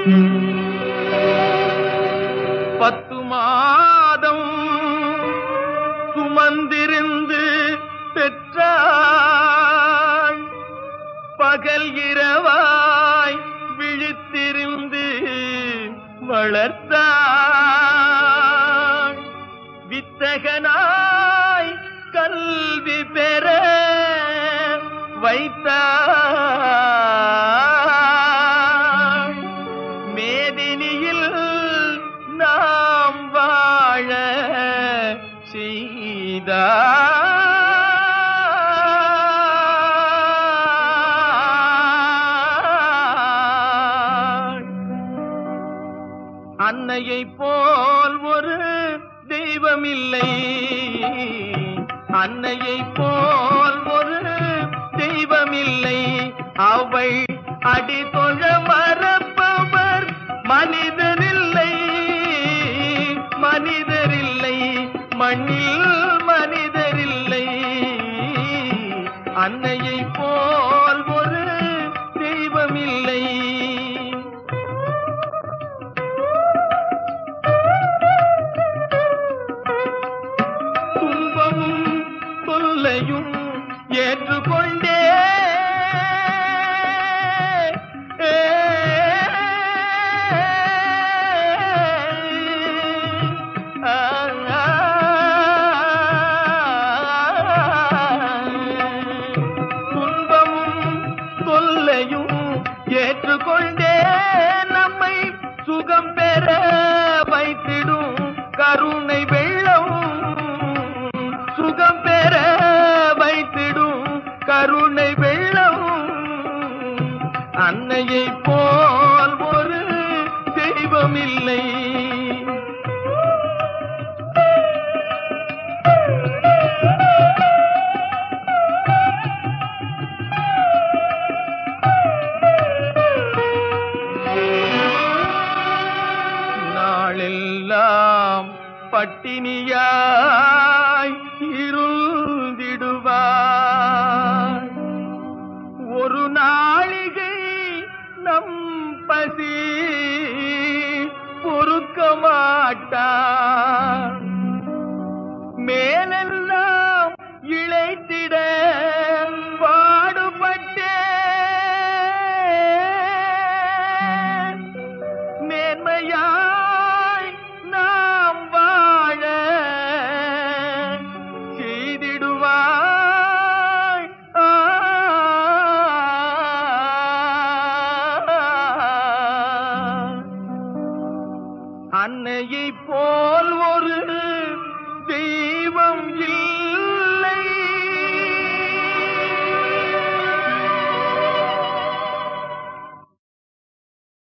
பத்து மாதம் சுமந்திருந்து பெற்றாள் பகல் இரவாய் விழித்திருந்து வளர்த்தாள் வித்தகனாய் கல்வி பெற வைத்தாள் மேதினியில் நாம் வாழ செய்தாள் அன்னையை போல் ஒரு தெய்வமில்லை அன்னையை போல் ஒரு தெய்வமில்லை அவள் அடி தொழ மறப்பவர் மனிதரில்லை மனிதரில்லை மண்ணில் மனிதரில்லை அன்னையை போல் ஒரு தெய்வமில்லை துன்பமும் தொல்லையும் ஏற்றுக்கொண்டே துன்பமும் தொல்லையும் ஏற்றுக்கொண்டே நம்மை சுகம் பெற வைத்திடும் கருணை வெள்ளம் சுகம் பெற வைத்திடும் கருணை வெள்ளம் அன்னையை போல் ஒரு தெய்வம் இல்லை நாளெல்லாம் பட்டினியாய் இருந்திடுவார் ஒரு நாளிகை நம் பசி பொறுக்க மாட்டார் மேலெல்லாம் இழைத்திட பாடுபட்டேன் மேன்மையாய் நாம் வாழ செய்திடுவாய் ஆ. அன்னையை போல் ஒரு தெய்வம் இல்லை